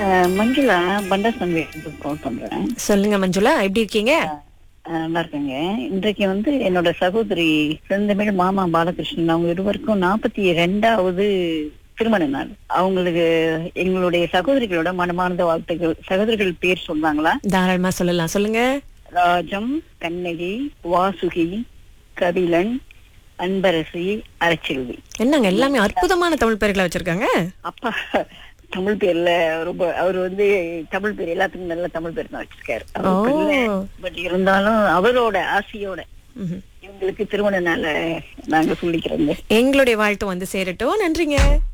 அஹ், மஞ்சுளா பண்டாசாமி கால் பண்றேன் சொல்லுங்க மஞ்சுளா எப்படி இருக்கீங்க அஹ், நல்லா இருக்கேங்க இன்றைக்கு வந்து என்னோட சகோதரி செந்தமிழ் மாமா பாலகிருஷ்ணன் அவங்க இருவருக்கும் நாற்பத்தி ரெண்டாவது திருமண நாள் அவங்களுக்கு எங்களுடைய சகோதரிகளோட மனமார்ந்த வாழ்த்துக்கள் சகோதரிகள் பேர் சொன்னாங்களா தாராளமா சொல்லலாம் சொல்லுங்க ராஜம் கண்ணகி வாசுகி கபிலன் அன்பரசி அரச்செல்வி என்னங்க எல்லாமே அற்புதமான தமிழ் பேர்களை வச்சிருக்காங்க அப்பா தமிழ் பேர்ல ரொம்ப அவர் வந்து தமிழ் பேர் எல்லாத்துக்கும் நல்ல தமிழ் பேர் தான் வச்சிருக்காரு ஓ. பட் இருந்தாலும் அவரோட ஆசையோட ம்ஹும். இவங்களுக்கு திருமண நாள நாங்க சொல்லிக்கிறோங்க எங்களுடைய வாழ்த்து வந்து சேரட்டும் நன்றிங்க